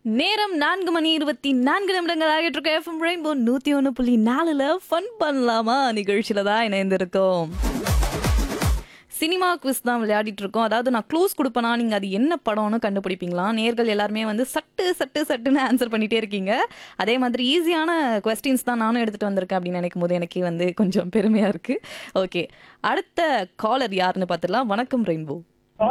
நேரம் நான்கு மணி இருபத்தி நான்கு நிமிடங்கள் ஆகிட்டு இருக்க எஃப்எம் ரெயின்போ நூத்தி ஒன்று புள்ளி நாலுல ஃபன் பண்ணலாமா நிகழ்ச்சியில தான் இணைந்திருக்கோம் சினிமா குவிஸ் தான் விளையாடிட்டு இருக்கோம் அதாவது நான் க்ளூஸ் கொடுப்பேனா நீங்க அது என்ன படம்னு கண்டுபிடிப்பீங்களா நேர்கள் எல்லாருமே வந்து சட்டு சட்டு சட்டுன்னு ஆன்சர் பண்ணிட்டே இருக்கீங்க அதே மாதிரி ஈஸியான கொஸ்டின்ஸ் தான் நானும் எடுத்துட்டு வந்திருக்கேன் அப்படின்னு நினைக்கும் போது எனக்கே வந்து கொஞ்சம் பெருமையா இருக்கு ஓகே அடுத்த காலர் யாருன்னு பார்த்துடலாம் வணக்கம் ரெயின்போ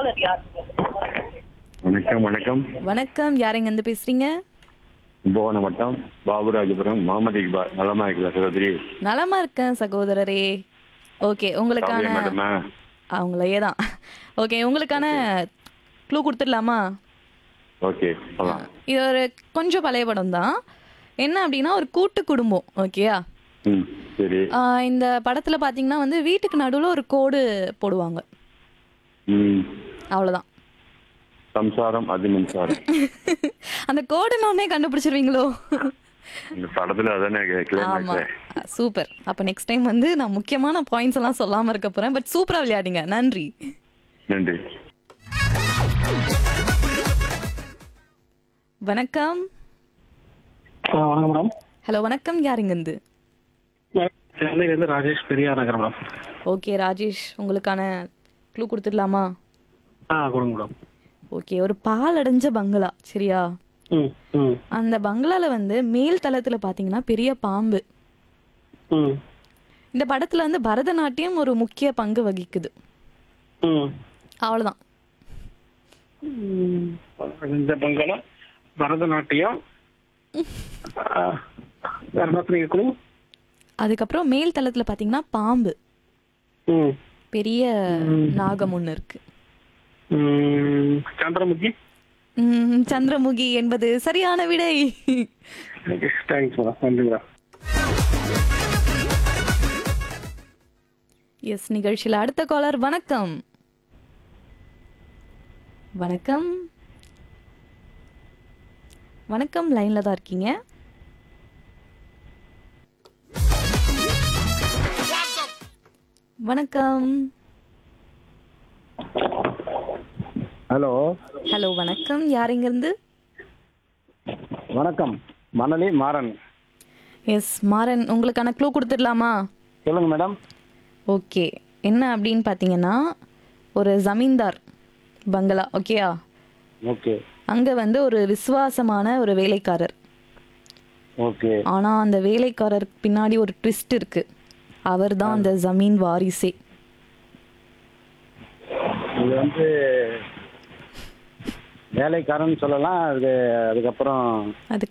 வணக்கம் வணக்கம் வணக்கம் யாரெங்க இருந்து பேசுறீங்க கும்பகோணம் வட்டம் பாபுராஜபுரம் முகமது இக்பால் நலமா இருக்கிற சகோதரி நலமா இருக்கேன் சகோதரரே ஓகே உங்களுக்கான சாப்பிட மாட்டோமா அவங்களையே தான் ஓகே உங்களுக்கான க்ளூ கொடுத்துடலாமா ஓகே போலாம் இது ஒரு கொஞ்சம் பழைய படம் தான் என்ன அப்படின்னா ஒரு கூட்டு குடும்பம் ஓகேயா ம் சரி ஆஹ் இந்த படத்துல பாத்தீங்கன்னா வந்து வீட்டுக்கு நடுவுல ஒரு கோடு போடுவாங்க ம் அவ்வளவுதான் சம்சாரம் அது மின்சாரம் அந்த கோடுனோடனே கண்டுபிடிச்சிருவீங்களோ இந்த படத்துல அதானே ஆமா கிளைமேக்ஸ் சூப்பர் அப்ப நெக்ஸ்ட் டைம் வந்து நான் முக்கியமான பாயிண்ட்ஸ் எல்லாம் சொல்லாம இருக்க போறேன் பட் சூப்பரா விளையாடுங்க நன்றி நன்றி வணக்கம் ஆ, வணக்கம் மேடம் ஹலோ வணக்கம் யாருங்க இருந்து சென்னையிலேருந்து ராஜேஷ் பெரியார் நகர் மேடம் ஓகே ராஜேஷ் உங்களுக்கான க்ளூ கொடுத்துடலாமா ஆ கொடுங்க மேடம் ஓகே ஒரு பால் அடைஞ்ச பங்களா சரியா ம் ம் அந்த பங்களால வந்து மேல் தளத்துல பாத்தீங்கன்னா பெரிய பாம்பு ம் இந்த படத்துல வந்து பரதநாட்டியம் ஒரு முக்கிய பங்கு வகிக்குது ம் அவ்வளவுதான் ம். இந்த பங்களா பரதநாட்டியம் ஆ, வேற என்ன நீங்க கொடுங்க அதுக்கப்புறம் மேல் தளத்துல பாத்தீங்கன்னா பாம்பு ம் பெரிய நாகம் ஒண்ணு இருக்கு ம். சந்திரமுகி உம், சந்திரமுகி என்பது சரியான விடை தேங்க்ஸ் மேடம் நன்றி மேடம் எஸ் நிகழ்ச்சியில அடுத்த காலர் வணக்கம் வணக்கம் வணக்கம் லைன்ல தான் இருக்கீங்க வணக்கம் ஹலோ ஹலோ வணக்கம் யாருங்க இருந்து வணக்கம் மணலி மாறன் எஸ் மாறன் உங்களுக்கான க்ளூ கொடுத்துடலாமா சொல்லுங்க மேடம் ஓகே என்ன அப்படின்னு பார்த்தீங்கன்னா ஒரு ஜமீன்தார் பங்களா ஓகேயா ஓகே அங்கே வந்து ஒரு விசுவாசமான ஒரு வேலைக்காரர் ஓகே ஆனால் அந்த வேலைக்காரருக்கு பின்னாடி ஒரு ட்விஸ்ட் இருக்கு அவர் தான் அந்த ஜமீன் வாரிசே இது வந்து வேலைக்காரன் சொல்லலாம் அது அதுக்கப்புறம் அதுக்கு